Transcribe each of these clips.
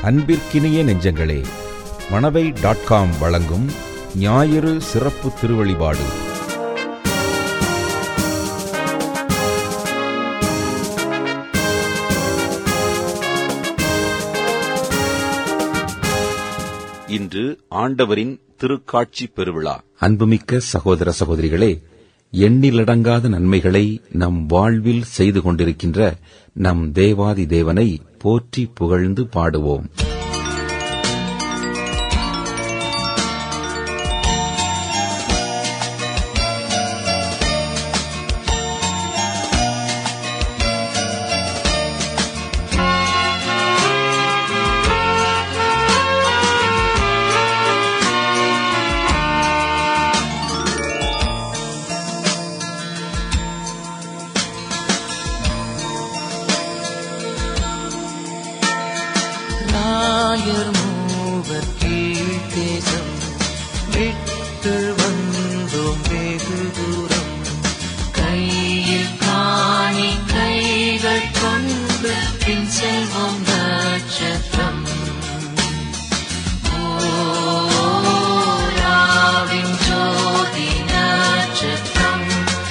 அன்பிற்கினிய நெஞ்சங்களே Manavai dot com வழங்கும் ஞாயிறு சிறப்பு திருவழிபாடு இன்று ஆண்டவரின் திருக்காட்சி பெருவிழா அன்புமிக்க சகோதர சகோதரிகளே எண்ணிலடங்காத நன்மைகளை நம் வாழ்வில் செய்து கொண்டிருக்கின்ற நம் தேவாதி தேவனை போற்றி புகழ்ந்து பாடுவோம் நாயர் மூவர் கீழ்த்தேசம் விட்டு வந்தோம் வெகு தூரம் கையில் காணி கைகள் கொண்டு பின் செல்வோம் நட்சத்திரம் ஓராவின் ஜோதி நட்சத்திரம்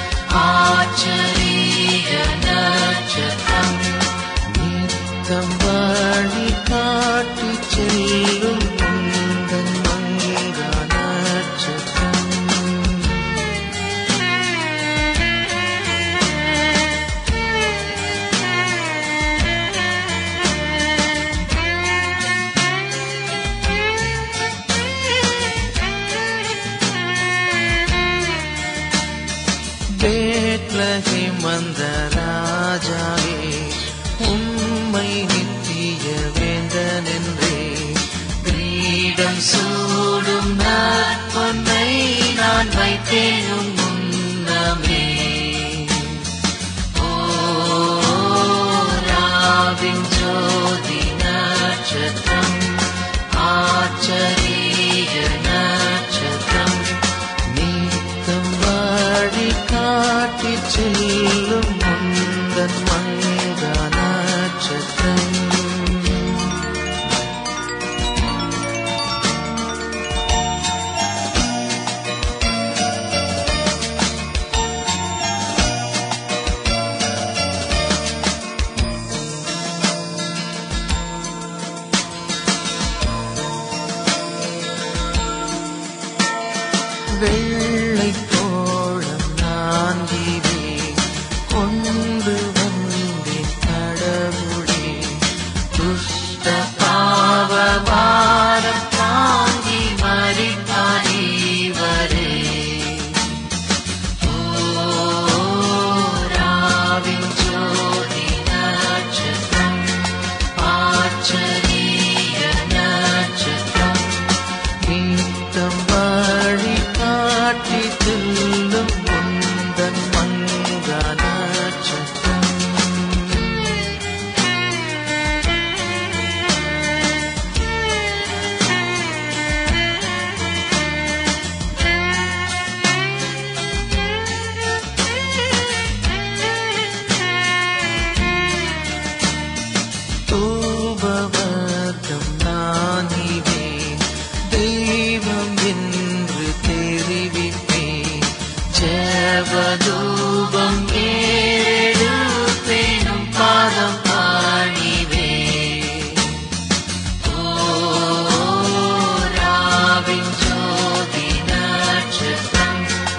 ஆச்சரிய நட்சத்திரம் நித்தம் வழி காட்டி செல்லும் உந்தன் மங்கா நட்சத்திரம் பேட்லகேம் வந்த ராஜாவே உம்மை நித்திய வேந்தனென்றே கிரீடம் சூடும் நற்பொன்னை நான் வைத்தேன் உன் முன்னமே ஓராவின் ஜோதி நட்சத்திரம் ஆச்சரிய நட்சத்திரம் நீத்தம் வழி காட்டி செல்லும் முந்தன் மங்கா நட்சத்திரம் வெள்ளை தோழம் நான்கிலே கொண்டு வந்தேன் கடவுளே துஷ்ட பாவ பாரம் தாங்கி மறித்தாரே ஓராவின் ஜோதி நட்சத்திரம் ஆச்சரிய நட்சத்திரம் நீத்தம் வழி காட்டி செல்லும் முந்தன் மங்கா நட்சத்திரம் தூபவர்க்கம் நானிவே தெய்வம் என்று தெரிவிப்பேன் ஜபதூபம் ஏழுப்பேனும் பாதம் பாணிவே ஓராவின் ஜோதி நட்சத்திரம்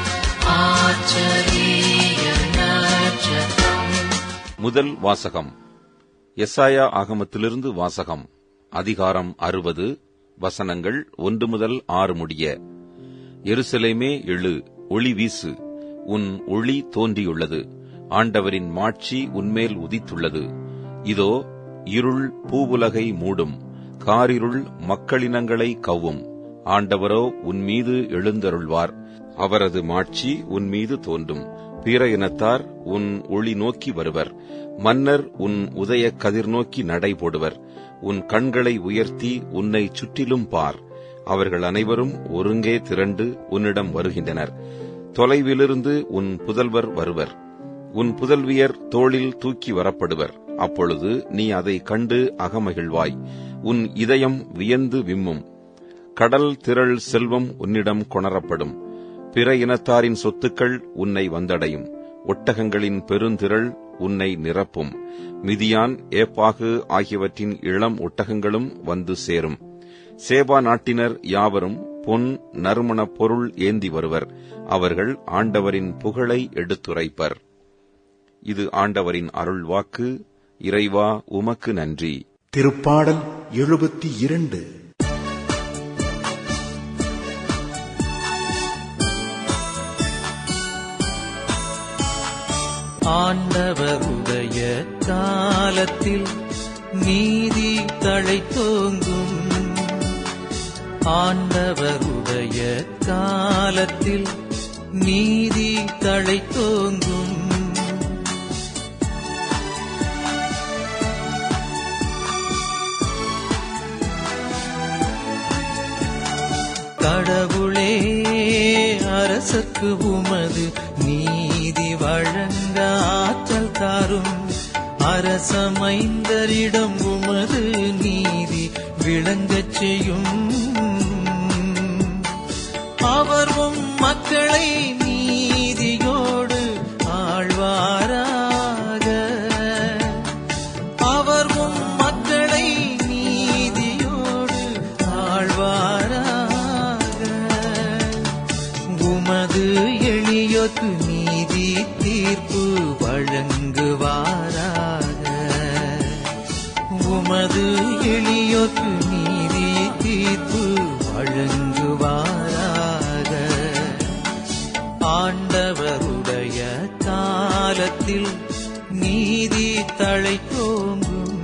ஆச்சரிய நட்சத்திரம் முதல் வாசகம் எஸ்ஆயா ஆகமத்திலிருந்து வாசகம் அதிகாரம் அறுபது வசனங்கள் ஒன்று முதல் ஆறு முடிய எருசலேமே எழு ஒளி வீசு உன் ஒளி தோன்றியுள்ளது ஆண்டவரின் மாட்சி உன்மேல் உதித்துள்ளது இதோ இருள் பூவுலகை மூடும் காரிருள் மக்களினங்களை கவ்வும் ஆண்டவரோ உன் மீது எழுந்தருள்வார் அவரது மாட்சி உன் மீது தோன்றும் பிற இனத்தார் உன் ஒளி நோக்கி வருவர் மன்னர் உன் உதய கதிர் நோக்கி நடை போடுவர் உன் கண்களை உயர்த்தி உன்னை சுற்றிலும் பார் அவர்கள் அனைவரும் ஒருங்கே திரண்டு உன்னிடம் வருகின்றனர் தொலைவிலிருந்து உன் புதல்வர் வருவர் உன் புதல்வியர் தோளில் தூக்கி வரப்படுவர் அப்பொழுது நீ அதை கண்டு அகமகிழ்வாய் உன் இதயம் வியந்து விம்மும் கடல் திரள் செல்வம் உன்னிடம் கொணரப்படும் பிற இனத்தாரின் சொத்துக்கள் உன்னை வந்தடையும் ஒட்டகங்களின் பெருந்திரள் உன்னை நிரப்பும் மிதியான் ஏப்பாகு ஆகியவற்றின் இளம் ஒட்டகங்களும் வந்து சேரும் சேபா நாட்டினர் யாவரும் பொன் நறுமணப் பொருள் ஏந்தி வருவர் அவர்கள் ஆண்டவரின் புகழை எடுத்துரைப்பர் இது ஆண்டவரின் அருள்வாக்கு இறைவா உமக்கு நன்றி திருப்பாடல் எழுபத்தி இரண்டு ஆண்டவருடைய காலத்தில் நீதி தழைத்தோங்கும் ஆண்டவருடைய காலத்தில் நீதி தழைத்தோங்கும் கடவுளே அரசுக்கு உமது நீதி வழங்க ஆற்றல் தாரும் அரசமைந்தரிடம் உமது நீதி விளங்கச் செய்யும் அவர் உம் மக்களை நீதியோடு ஆழ்வாராக அவர் உம் மக்களை நீதியோடு ஆழ்வாராக உமது எளியோக்கு நீதி தீர்ப்பு வழங்குவாராக உமது எளியோக்கு நீதி தீர்ப்பு வழங்குவாராக ஆண்டவருடைய காலத்தில் நீதி தழைத்தோங்கும்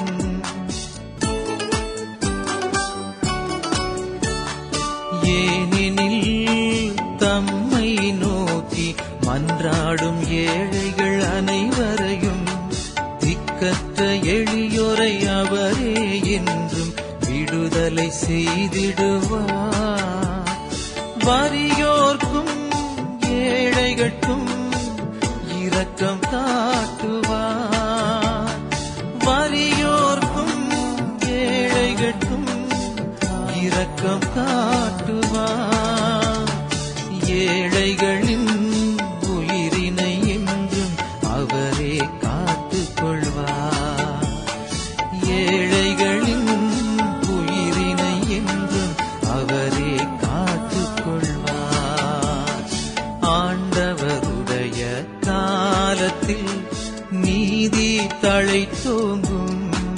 ஏனெனில் தம்மை நோக்கி மன்றாடும் ஏழைகள் அனைவரையும் திக்கற்ற எளியோரை அவரே என்றும் விடுதலை செய்திடுவார் வறியோர்க்கும் ஏழைகட்கும் இரக்கம் காட்டுவார் வறியோர்க்கும் ஏழைகட்கும் இரக்கம் காட்டுவார் ஏழைகளின் உயிரினை என்றும் அவரே காத்துக் கொள்வார் ஏழைகளின் உயிரினை என்றும் அவரே காத்துக் கொள்வார் ஆண்டவருடைய காலத்தில் நீதி தழைத்தோங்கும்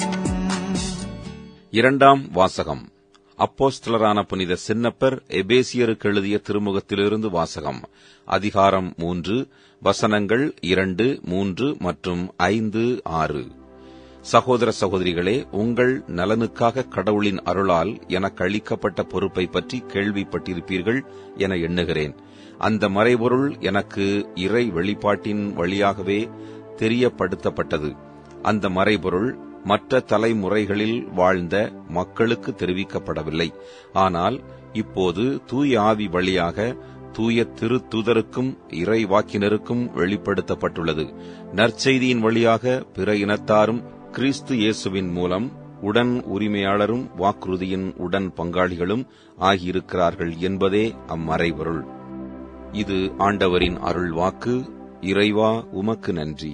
இரண்டாம் வாசகம் அப்போஸ்தலரான புனித சின்னப்பர் எபேசியருக்கு எழுதிய திருமுகத்திலிருந்து வாசகம் அதிகாரம் மூன்று வசனங்கள் இரண்டு மூன்று மற்றும் ஐந்து ஆறு சகோதர சகோதரிகளே உங்கள் நலனுக்காக கடவுளின் அருளால் எனக்கு அளிக்கப்பட்ட பொறுப்பை பற்றி கேள்விப்பட்டிருப்பீர்கள் என எண்ணுகிறேன் அந்த மறைபொருள் எனக்கு இறை வெளிப்பாட்டின் வழியாகவே தெரியப்படுத்தப்பட்டது அந்த மறைபொருள் மற்ற தலைமுறைகளில் வாழ்ந்த மக்களுக்கு தெரிவிக்கப்படவில்லை ஆனால் இப்போது தூய ஆவி வழியாக தூய திருத்தூதருக்கும் இறைவாக்கினருக்கும் வெளிப்படுத்தப்பட்டுள்ளது நற்செய்தியின் வழியாக பிற இனத்தாரும் கிறிஸ்து இயேசுவின் மூலம் உடன் உரிமையாளரும் வாக்குறுதியின் உடன் பங்காளிகளும் ஆகியிருக்கிறார்கள் என்பதே அம்மறைபொருள் இது ஆண்டவரின் அருள் வாக்கு இறைவா உமக்கு நன்றி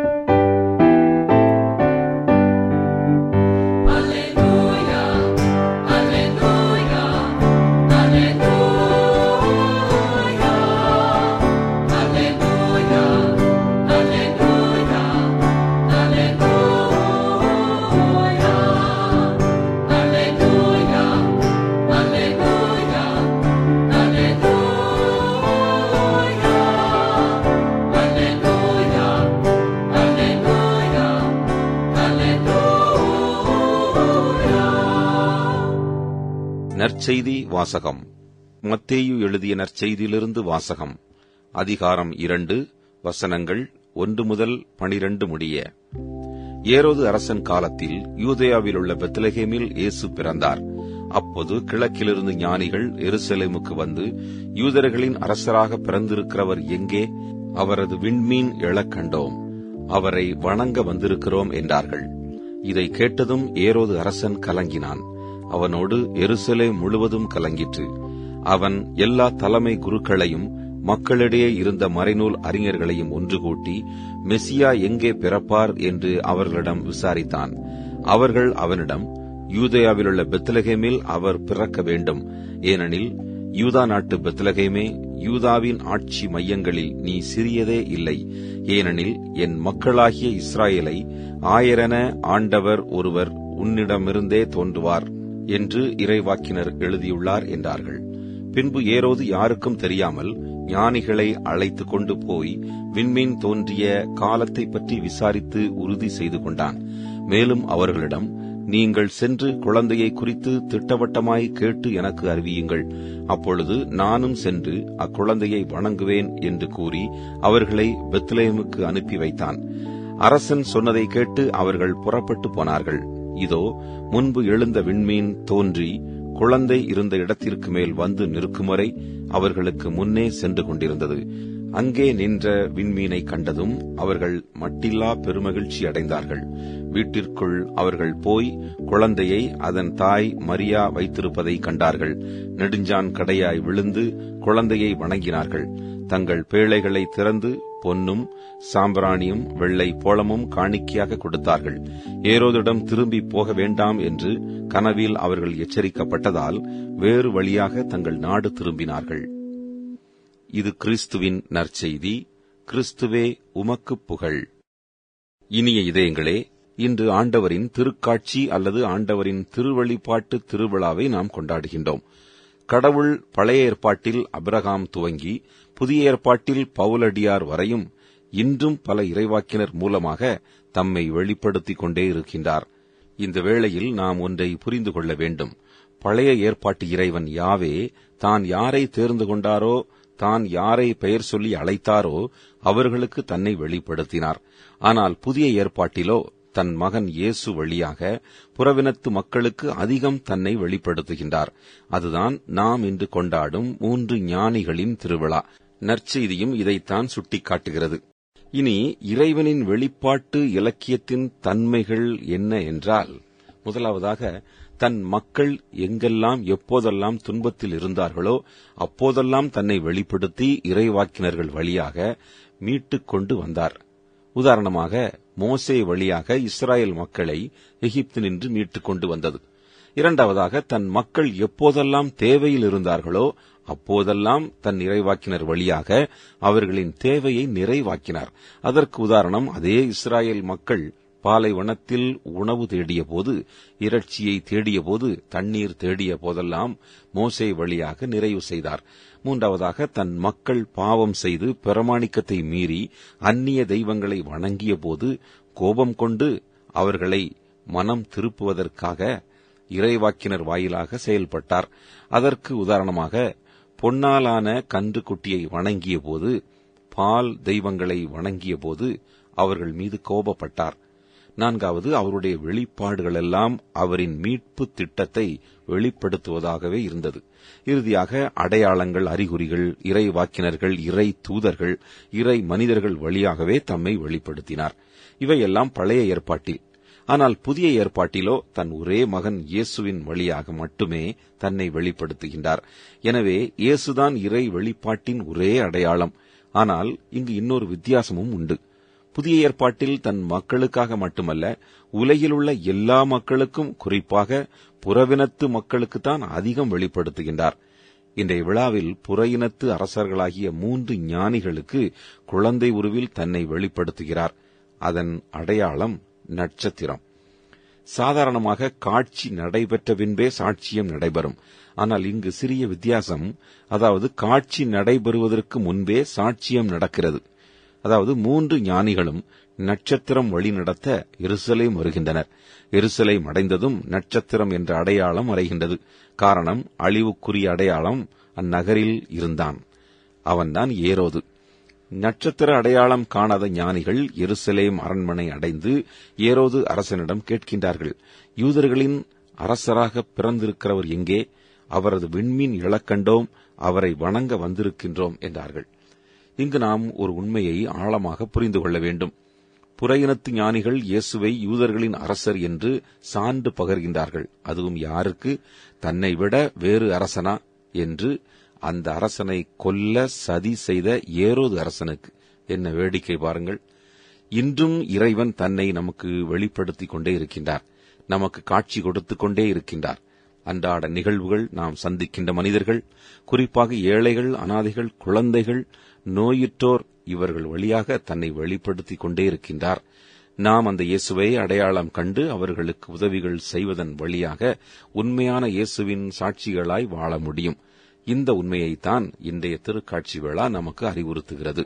நற்செய்தி வாசகம் மத்தேயு எழுதிய நற்செய்தியிலிருந்து வாசகம் அதிகாரம் இரண்டு வசனங்கள் ஒன்று முதல் பனிரண்டு முடிய ஏரோது அரசன் காலத்தில் யூதேயாவில் உள்ள பெத்லகேமில் இயேசு பிறந்தார் அப்போது கிழக்கிலிருந்து ஞானிகள் எருசலேமுக்கு வந்து யூதர்களின் அரசராக பிறந்திருக்கிறவர் எங்கே அவரது விண்மீன் எழக் கண்டோம் அவரை வணங்க வந்திருக்கிறோம் என்றார்கள் இதை கேட்டதும் ஏரோது அரசன் கலங்கினான் அவனோடு எருசலே முழுவதும் கலங்கிற்று அவன் எல்லா தலைமை குருக்களையும் மக்களிடையே இருந்த மறைநூல் அறிஞர்களையும் ஒன்று கூட்டி மெசியா எங்கே பிறப்பார் என்று அவர்களிடம் விசாரித்தான் அவர்கள் அவனிடம் யூதேயாவிலுள்ள பெத்லகேமில் அவர் பிறக்க வேண்டும் ஏனெனில் யூதா நாட்டு பெத்லகேமே யூதாவின் ஆட்சி மையங்களில் நீ சிறியதே இல்லை ஏனெனில் என் மக்களாகிய இஸ்ராயேலை ஆயிரென ஆண்டவர் ஒருவர் உன்னிடமிருந்தே தோன்றுவார் என்று இறைவாக்கினர் எழுதியுள்ளார் என்றார்கள் பின்பு ஏரோது யாருக்கும் தெரியாமல் ஞானிகளை அழைத்துக் கொண்டு போய் விண்மீன் தோன்றிய காலத்தை பற்றி விசாரித்து உறுதி செய்து கொண்டான் மேலும் அவர்களிடம் நீங்கள் சென்று குழந்தையை குறித்து திட்டவட்டமாய் கேட்டு எனக்கு அறிவியுங்கள் அப்பொழுது நானும் சென்று அக்குழந்தையை வணங்குவேன் என்று கூறி அவர்களை பெத்லேமுக்கு அனுப்பி வைத்தான் அரசன் சொன்னதை கேட்டு அவர்கள் புறப்பட்டு போனார்கள் இதோ முன்பு எழுந்த விண்மீன் தோன்றி குழந்தை இருந்த இடத்திற்கு மேல் வந்து நிற்கும் வரை அவர்களுக்கு முன்னே சென்று கொண்டிருந்தது அங்கே நின்ற விண்மீனை கண்டதும் அவர்கள் மட்டில்லா பெருமகிழ்ச்சி அடைந்தார்கள் வீட்டிற்குள் அவர்கள் போய் குழந்தையை அதன் தாய் மரியா வைத்திருப்பதை கண்டார்கள் நெடுஞ்சான் கடையாய் விழுந்து குழந்தையை வணங்கினார்கள் தங்கள் பேழைகளை திறந்து பொன்னும் சாம்பிராணியும் வெள்ளை போளமும் காணிக்கையாக கொடுத்தார்கள் ஏரோதிடம் திரும்பி போக வேண்டாம் என்று கனவில் அவர்கள் எச்சரிக்கப்பட்டதால் வேறு வழியாக தங்கள் நாடு திரும்பினார்கள் இது கிறிஸ்துவின் நற்செய்தி கிறிஸ்துவே உமக்குப் புகழ் இனிய இதயங்களே இன்று ஆண்டவரின் திருக்காட்சி அல்லது ஆண்டவரின் திருவழிபாட்டு திருவிழாவை நாம் கொண்டாடுகின்றோம் கடவுள் பழைய ஏற்பாட்டில் அபிரகாம் துவங்கி புதிய ஏற்பாட்டில் பவுலடியார் வரையும் இன்றும் பல இறைவாக்கினர் மூலமாக தம்மை வெளிப்படுத்திக் கொண்டே இருக்கின்றார் இந்த வேளையில் நாம் ஒன்றை புரிந்து கொள்ள வேண்டும் பழைய ஏற்பாட்டு இறைவன் யாவே தான் யாரை தேர்ந்து கொண்டாரோ தான் யாரை பெயர் சொல்லி அழைத்தாரோ அவர்களுக்கு தன்னை வெளிப்படுத்தினார் ஆனால் புதிய ஏற்பாட்டிலோ தன் மகன் இயேசு வழியாக புறவினத்து மக்களுக்கு அதிகம் தன்னை வெளிப்படுத்துகின்றார் அதுதான் நாம் இன்று கொண்டாடும் மூன்று ஞானிகளின் திருவிழா நற்செய்தியும் இதைத்தான் சுட்டிக்காட்டுகிறது இனி இறைவனின் வெளிப்பாட்டு இலக்கியத்தின் தன்மைகள் என்ன என்றால் முதலாவதாக தன் மக்கள் எங்கெல்லாம் எப்போதெல்லாம் துன்பத்தில் இருந்தார்களோ அப்போதெல்லாம் தன்னை வெளிப்படுத்தி இறைவாக்கினர்கள் வழியாக மீட்டுக் கொண்டு வந்தார் உதாரணமாக மோசே வழியாக இஸ்ராயல் மக்களை எகிப்தினின்று மீட்டுக் கொண்டு வந்தது இரண்டாவதாக தன் மக்கள் எப்போதெல்லாம் தேவையில் இருந்தார்களோ அப்போதெல்லாம் தன் நிறைவாக்கினர் வழியாக அவர்களின் தேவையை நிறைவாக்கினார் அதற்கு உதாரணம் அதே இஸ்ராயல் மக்கள் பாலைவனத்தில் உணவு தேடிய போது இறைச்சியை தேடிய போது தண்ணீர் தேடிய போதெல்லாம் மோசே வழியாக நிறைவு செய்தார் மூன்றாவதாக தன் மக்கள் பாவம் செய்து பிரமாணிக்கத்தை மீறி அந்நிய தெய்வங்களை வணங்கிய போது கோபம் கொண்டு அவர்களை மனம் திருப்புவதற்காக இறைவாக்கினர் வாயிலாக செயல்பட்டார் அதற்கு உதாரணமாக பொன்னாலான கன்று குட்டியை வணங்கிய போது பால் தெய்வங்களை வணங்கிய போது அவர்கள் மீது கோபப்பட்டார் நான்காவது அவருடைய வெளிப்பாடுகளெல்லாம் அவரின் மீட்பு திட்டத்தை வெளிப்படுத்துவதாகவே இருந்தது இறுதியாக அடையாளங்கள் அறிகுறிகள் இறை வாக்கினர்கள் இறை தூதர்கள் இறை மனிதர்கள் வழியாகவே தம்மை வெளிப்படுத்தினார் இவையெல்லாம் பழைய ஏற்பாட்டில் ஆனால் புதிய ஏற்பாட்டிலோ தன் ஒரே மகன் இயேசுவின் வழியாக மட்டுமே தன்னை வெளிப்படுத்துகின்றார் எனவே இயேசுதான் இறை வெளிப்பாட்டின் ஒரே அடையாளம் ஆனால் இங்கு இன்னொரு வித்தியாசமும் உண்டு புதிய ஏற்பாட்டில் தன் மக்களுக்காக மட்டுமல்ல உலகிலுள்ள எல்லா மக்களுக்கும் குறிப்பாக புறவினத்து மக்களுக்குத்தான் அதிகம் வெளிப்படுத்துகின்றார் இன்றைய விழாவில் புறையினத்து அரசர்களாகிய மூன்று ஞானிகளுக்கு குழந்தை உருவில் தன்னை வெளிப்படுத்துகிறார் அதன் அடையாளம் நட்சத்திரம் சாதாரணமாக காட்சி நடைபெற்ற பின்பே சாட்சியம் நடைபெறும் ஆனால் இங்கு சிறிய வித்தியாசம் அதாவது காட்சி நடைபெறுவதற்கு முன்பே சாட்சியம் நடக்கிறது அதாவது மூன்று ஞானிகளும் நட்சத்திரம் வழி நடத்த எருசலேம் வருகின்றனர் எருசலேம் அடைந்ததும் நட்சத்திரம் என்ற அடையாளம் அறைகின்றது காரணம் அழிவுக்குரிய அடையாளம் அந்நகரில் இருந்தான் அவன்தான் ஏரோது நட்சத்திர அடையாளம் காணாத ஞானிகள் எருசலேம் அரண்மனை அடைந்து ஏரோது அரசனிடம் கேட்கின்றார்கள் யூதர்களின் அரசராக பிறந்திருக்கிறவர் எங்கே அவரது விண்மீன் இழக்கண்டோம் அவரை வணங்க வந்திருக்கின்றோம் என்றார்கள் இங்கு நாம் ஒரு உண்மையை ஆழமாக புரிந்து கொள்ள வேண்டும் புறையினத்து ஞானிகள் இயேசுவை யூதர்களின் அரசர் என்று சான்று பகர்கின்றார்கள் அதுவும் யாருக்கு தன்னை விட வேறு அரசனா என்று அந்த அரசனை கொல்ல சதி செய்த ஏரோது அரசனுக்கு என்ன வேடிக்கை பாருங்கள் இன்றும் இறைவன் தன்னை நமக்கு வெளிப்படுத்திக் கொண்டே இருக்கின்றார் நமக்கு காட்சி கொடுத்துக் கொண்டே இருக்கின்றார் அன்றாட நிகழ்வுகள் நாம் சந்திக்கின்ற மனிதர்கள் குறிப்பாக ஏழைகள் அனாதைகள் குழந்தைகள் நோயுற்றோர் இவர்கள் வழியாக தன்னை வெளிப்படுத்திக் கொண்டே இருக்கின்றார் நாம் அந்த இயேசுவை அடையாளம் கண்டு அவர்களுக்கு உதவிகள் செய்வதன் வழியாக உண்மையான இயேசுவின் சாட்சிகளாய் வாழ முடியும் இந்த உண்மையைத்தான் இன்றைய திருக்காட்சி விழா நமக்கு அறிவுறுத்துகிறது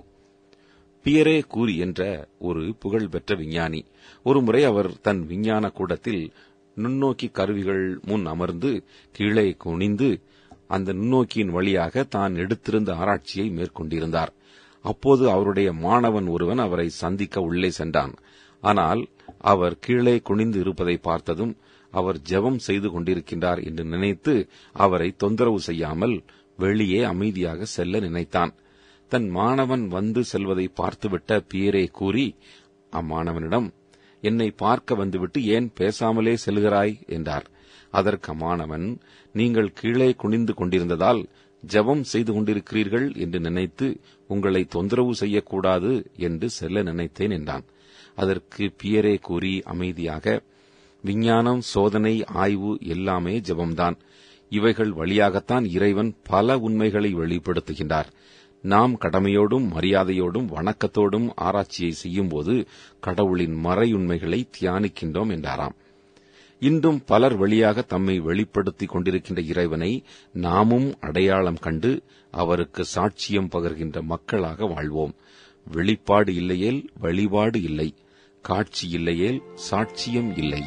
பியரே கூறி என்ற ஒரு புகழ்பெற்ற விஞ்ஞானி ஒருமுறை அவர் தன் விஞ்ஞான கூடத்தில் நுண்ணோக்கி கருவிகள் முன் அமர்ந்து கீழே குனிந்து அந்த நுண்ணோக்கியின் வழியாக தான் எடுத்திருந்த ஆராய்ச்சியை மேற்கொண்டிருந்தார் அப்போது அவருடைய மாணவன் ஒருவன் அவரை சந்திக்க உள்ளே சென்றான் ஆனால் அவர் கீழே குனிந்து இருப்பதை பார்த்ததும் அவர் ஜெபம் செய்து கொண்டிருக்கின்றார் என்று நினைத்து அவரை தொந்தரவு செய்யாமல் வெளியே அமைதியாக செல்ல நினைத்தான் தன் மாணவன் வந்து செல்வதை பார்த்துவிட்ட பியரே கூறி அம்மாணவனிடம் என்னை பார்க்க வந்துவிட்டு ஏன் பேசாமலே செல்கிறாய் என்றார் அதற்கு அம்மாணவன் நீங்கள் கீழே குனிந்து கொண்டிருந்ததால் ஜெபம் செய்து கொண்டிருக்கிறீர்கள் என்று நினைத்து உங்களை தொந்தரவு செய்யக்கூடாது என்று செல்ல நினைத்தேன் என்றான் அதற்கு பியரே கூறி அமைதியாக விஞ்ஞானம் சோதனை ஆய்வு எல்லாமே ஜெபம்தான் இவைகள் வழியாகத்தான் இறைவன் பல உண்மைகளை வெளிப்படுத்துகின்றார் நாம் கடமையோடும் மரியாதையோடும் வணக்கத்தோடும் ஆராய்ச்சியை செய்யும்போது கடவுளின் மறையுண்மைகளை தியானிக்கின்றோம் என்றாராம் இன்றும் பலர் வழியாக தம்மை வெளிப்படுத்திக் கொண்டிருக்கின்ற இறைவனை நாமும் அடையாளம் கண்டு அவருக்கு சாட்சியம் பகர்கின்ற மக்களாக வாழ்வோம் வெளிப்பாடு இல்லையேல் வழிபாடு இல்லை காட்சி இல்லையேல் சாட்சியம் இல்லை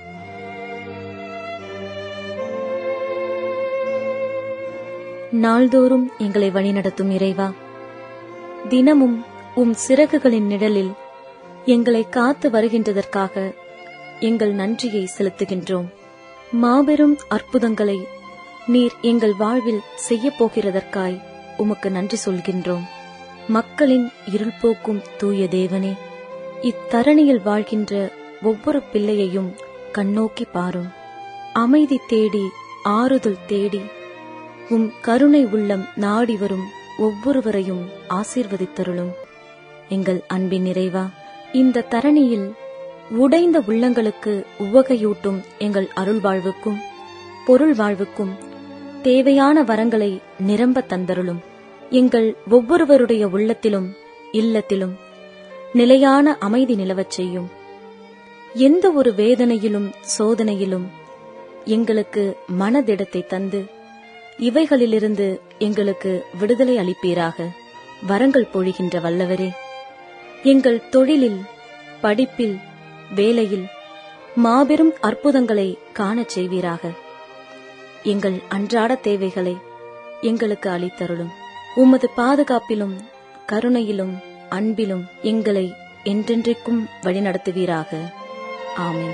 நாள்தோறும் எங்களை வழிநடத்தும் இறைவா தினமும் உம் சிறகுகளின் நிழலில் எங்களை காத்து வருகின்றதற்காக எங்கள் நன்றியை செலுத்துகின்றோம் மாபெரும் அற்புதங்களை நீர் எங்கள் வாழ்வில் செய்யப் போகிறதற்காய் உமக்கு நன்றி சொல்கின்றோம் மக்களின் இருள் போக்கும் தூய தேவனே இத்தரணியில் வாழ்கின்ற ஒவ்வொரு பிள்ளையையும் கண்ணோக்கி பாரும் அமைதி தேடி ஆறுதல் தேடி உம் கருணை உள்ளம் நாடி வரும் ஒவ்வொருவரையும் ஆசீர்வதித்தருளும் எங்கள் அன்பின் நிறைவா இந்த தரணியில் உடைந்த உள்ளங்களுக்கு உவகையூட்டும் எங்கள் அருள் வாழ்வுக்கும் பொருள் வாழ்வுக்கும் தேவையான வரங்களை நிரம்ப தந்தருளும் எங்கள் ஒவ்வொருவருடைய உள்ளத்திலும் இல்லத்திலும் நிலையான அமைதி நிலவச் செய்யும் எந்த ஒரு வேதனையிலும் சோதனையிலும் எங்களுக்கு மனதிடத்தை தந்து இவைகளிலிருந்து எங்களுக்கு விடுதலை அளிப்பீராக வரங்கள் பொழிகின்ற வல்லவரே எங்கள் தொழிலில் படிப்பில் வேலையில் மாபெரும் அற்புதங்களை காணச் செய்வீராக எங்கள் அன்றாட தேவைகளை எங்களுக்கு அளித்தருளும் உமது பாதுகாப்பிலும் கருணையிலும் அன்பிலும் எங்களை என்றென்றைக்கும் வழிநடத்துவீராக ஆமென்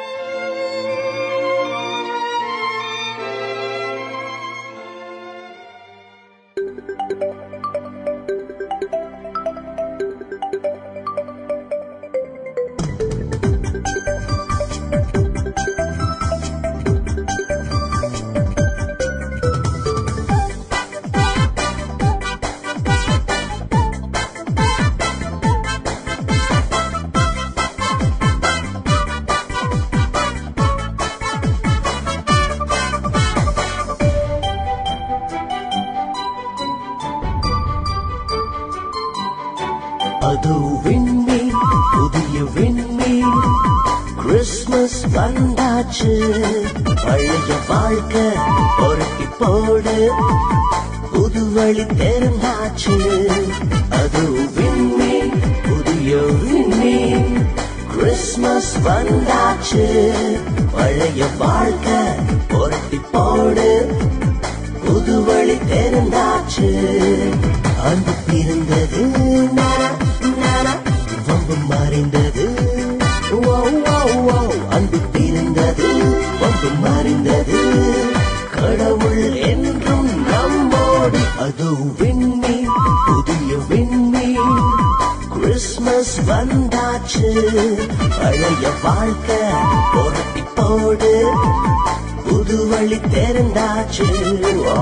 அது விண்மீன் புதிய விண்மீன் கிறிஸ்மஸ் வந்தாச்சு பழைய வாழ்க்கை பொருட்டி போடு புது வழி தெரிந்தாச்சு அது விண்மீன் புதிய விண்மீன் கிறிஸ்மஸ் வந்தாச்சு பழைய வாழ்க்கை பொருட்டி போடு புது வழி தெரிந்தாச்சு அன்பு பிறந்தது நானா, நானா, வம்பு மறைந்தது ஓ, ஓ, ஓ, அன்பு பிறந்தது வம்பு மறைந்தது கடவுள் என்றும் நம்மோடு அது விண்மீன் புதிய விண்மீன் கிறிஸ்மஸ் கிறிஸ்மஸ் வந்தாச்சு பழைய வாழ்க்கை புரட்டி போடு புது வழி தெரிந்தாச்சு ஓ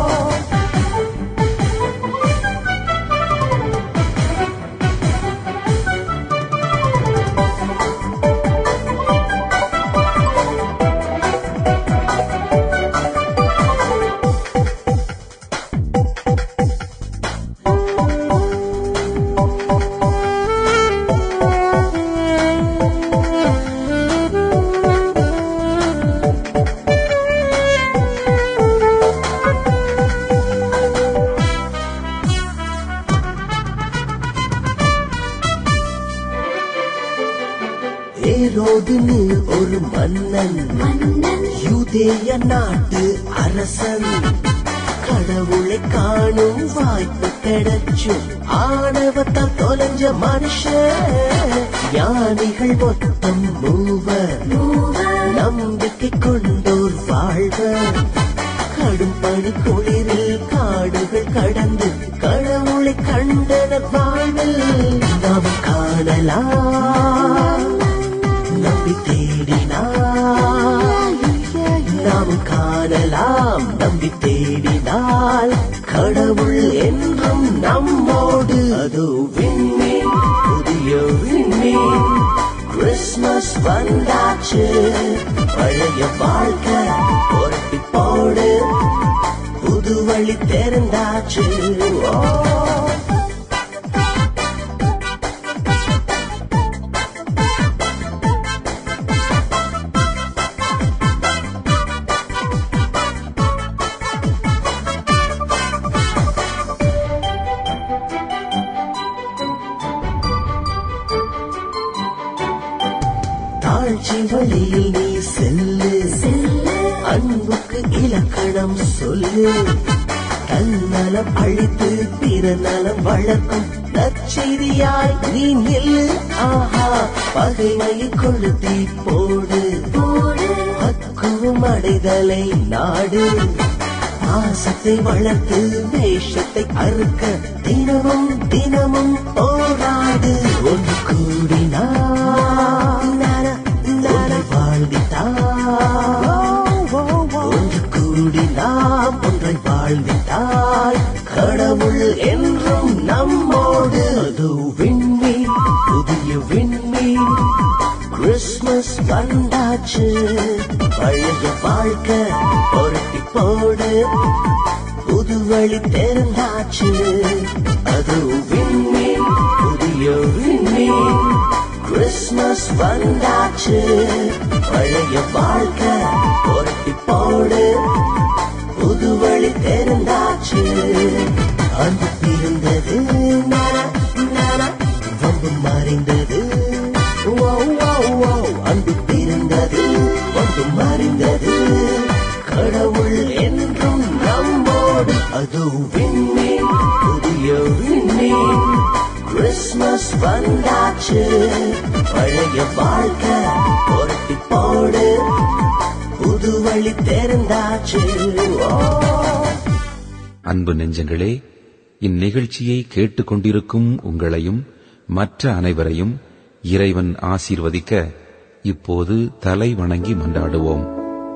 ஏரோதுன்னு ஒரு மன்னன் யூதேய நாட்டு அரசன் கடவுளை காணும் வாய்ப்பு கிடைச்சும் ஆணவத்தால் தொலைஞ்ச மனுஷன் ஞானிகள் மொத்தம் மூவர் நம்பிக்கை கொண்டோர் வாழ்வர் கடும் பனி குளிரில் காடுகள் கடந்து கடவுளை கண்டனர் வாழ்வில் நாம் காணலாம் நம்பி தேடினால் நாம் காணலாம் நம்பி தேடினால் கடவுள் என்றும் நம்மோடு அது விண்மீன் புதிய விண்மீன் கிறிஸ்மஸ் வந்தாச்சு பழைய வாழ்க்கை புரட்டி போடு புது வழி தெரிந்தாச்சு ஓ தாழ்ச்சி வழியில் நீ செல்லு அன்புக்கு இலக்கணம் சொல்லு தன்னலம் அழித்து பிற நலம் வளர்க்கும் நற்செய்தியாய் நீ நில்லு ஆஹா பகைமையை கொளுத்தி போடு பக்குவம் அடைதலை நாடு பாசத்தை வளர்த்து வேஷத்தை அறுக்க தினமும் தினமும் போராடு ஒன்று கூடினார் ஒன்றை வாழ்வித்தார் ஒன்று கூடி நாம் ஒன்றை வாழ்வித்தால் கடவுள் என்றும் நம்மோடு அது விண்மீன் புதிய விண்மீன் கிறிஸ்மஸ் வந்தாச்சு பழைய வாழ்க்கை பொருட்டி போடு புது வழி தெரிந்தாச்சு அது விண்மீன் புதிய விண்மீன் கிறிஸ்மஸ் வந்தாச்சு பழைய வாழ்க்கை பொருட்டி போடு புது வழி தெரிந்தாச்சு அன்பு பிறந்தது நானா, நானா, வம்பு மறைந்தது ஓ, ஓ, ஓ, அன்பு பிறந்தது வம்பு மறைந்தது கடவுள் என்றும் நம்மோடு அது விண்மீன் புதிய விண்மீன் கிறிஸ்மஸ் வந்தாச்சு பழைய வாழ்க்கை பொருட்டி போடு புது வழி தெரிந்தாச்சு ஓ அன்பு நெஞ்சங்களே இந்நிகழ்ச்சியை கேட்டுக்கொண்டிருக்கும் உங்களையும் மற்ற அனைவரையும் இறைவன் ஆசீர்வதிக்க இப்போது தலை வணங்கி மன்றாடுவோம்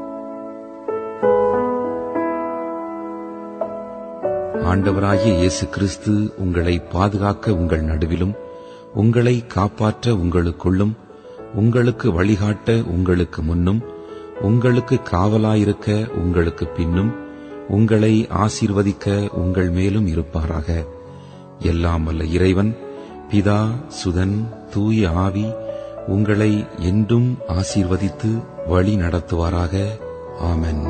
ஆண்டவராகிய இயேசு கிறிஸ்து உங்களை பாதுகாக்க உங்கள் நடுவிலும் உங்களை காப்பாற்ற உங்களுக்குள்ளும் உங்களுக்கு வழிகாட்ட உங்களுக்கு முன்னும் உங்களுக்கு காவலாயிருக்க உங்களுக்கு பின்னும் உங்களை ஆசீர்வதிக்க உங்கள் மேலும் இருப்பாராக எல்லாம் வல்ல இறைவன் பிதா சுதன் தூய ஆவி உங்களை என்றும் ஆசீர்வதித்து வழி நடத்துவாராக ஆமென்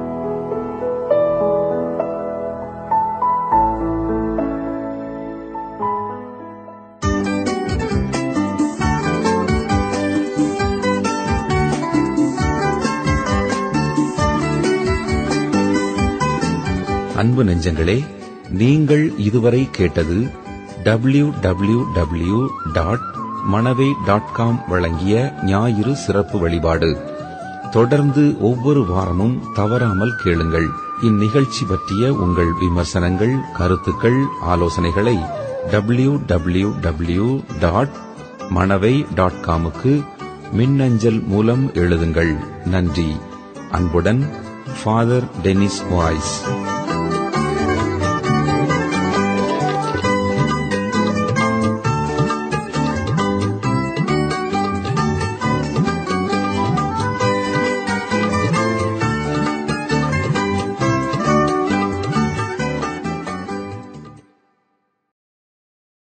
அன்பு நெஞ்சங்களே நீங்கள் இதுவரை கேட்டது W W W dot Manavai dot com வழங்கிய ஞாயிறு சிறப்பு வழிபாடு தொடர்ந்து ஒவ்வொரு வாரமும் தவறாமல் கேளுங்கள் இந்நிகழ்ச்சி பற்றிய உங்கள் விமர்சனங்கள் கருத்துக்கள் ஆலோசனைகளை W W W dot Manavai dot காமுக்கு மின்னஞ்சல் மூலம் எழுதுங்கள் நன்றி அன்புடன் ஃபாதர் டெனிஸ் வாய்ஸ்